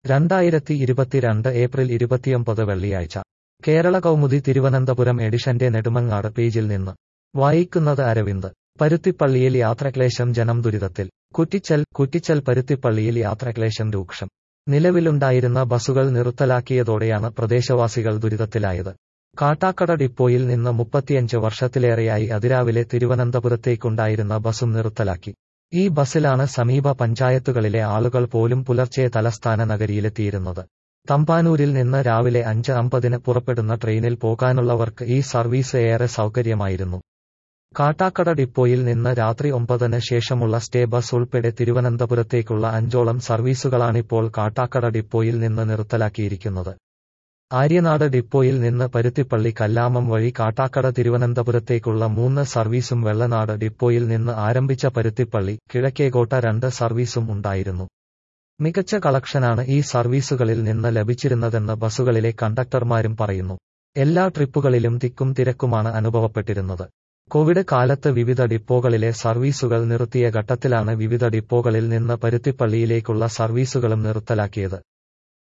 രണ്ടായിരത്തി ഇരുപത്തിരണ്ട് ഏപ്രിൽ ഇരുപത്തിയൊമ്പത് വെള്ളിയാഴ്ച കേരള കൗമുദി തിരുവനന്തപുരം എഡിഷന്റെ നെടുമങ്ങാട് പേജിൽ നിന്ന് വായിക്കുന്നത് അരവിന്ദ് പരുത്തിപ്പള്ളിയിൽ യാത്രക്ലേശം ജനം ദുരിതത്തിൽ കുറ്റിച്ചൽ കുറ്റിച്ചൽ പരുത്തിപ്പള്ളിയിൽ യാത്രക്ലേശം രൂക്ഷം നിലവിലുണ്ടായിരുന്ന ബസുകൾ നിർത്തലാക്കിയതോടെയാണ് പ്രദേശവാസികൾ ദുരിതത്തിലായത് കാട്ടാക്കട ഡിപ്പോയിൽ നിന്ന് മുപ്പത്തിയഞ്ച് വർഷത്തിലേറെയായി അതിരാവിലെ തിരുവനന്തപുരത്തേക്കുണ്ടായിരുന്ന ബസും നിർത്തലാക്കി ഈ ബസ്സിലാണ് സമീപ പഞ്ചായത്തുകളിലെ ആളുകൾ പോലും പുലർച്ചെ തലസ്ഥാന നഗരിയിലെത്തിയിരുന്നത് തമ്പാനൂരിൽ നിന്ന് രാവിലെ അഞ്ച് അമ്പതിന് പുറപ്പെടുന്ന ട്രെയിനിൽ പോകാനുള്ളവർക്ക് ഈ സർവീസ് ഏറെ സൗകര്യമായിരുന്നു കാട്ടാക്കട ഡിപ്പോയിൽ നിന്ന് രാത്രി ഒമ്പതിന് ശേഷമുള്ള സ്റ്റേ ബസ് ഉൾപ്പെടെ തിരുവനന്തപുരത്തേക്കുള്ള അഞ്ചോളം സർവീസുകളാണിപ്പോൾ കാട്ടാക്കട ഡിപ്പോയിൽ നിന്ന് നിർത്തലാക്കിയിരിക്കുന്നത് ആര്യനാട് ഡിപ്പോയിൽ നിന്ന് പരുത്തിപ്പള്ളി കല്ലാമം വഴി കാട്ടാക്കട തിരുവനന്തപുരത്തേക്കുള്ള മൂന്ന് സർവീസും വെള്ളനാട് ഡിപ്പോയിൽ നിന്ന് ആരംഭിച്ച പരുത്തിപ്പള്ളി കിഴക്കേകോട്ട രണ്ട് സർവീസും ഉണ്ടായിരുന്നു മികച്ച കളക്ഷനാണ് ഈ സർവീസുകളിൽ നിന്ന് ലഭിച്ചിരുന്നതെന്ന് ബസുകളിലെ കണ്ടക്ടർമാരും പറയുന്നു എല്ലാ ട്രിപ്പുകളിലും തിക്കും തിരക്കുമാണ് അനുഭവപ്പെട്ടിരുന്നത് കോവിഡ് കാലത്ത് വിവിധ ഡിപ്പോകളിലെ സർവീസുകൾ നിർത്തിയ ഘട്ടത്തിലാണ് വിവിധ ഡിപ്പോകളിൽ നിന്ന് പരുത്തിപ്പള്ളിയിലേക്കുള്ള സർവീസുകളും നിർത്തലാക്കിയത്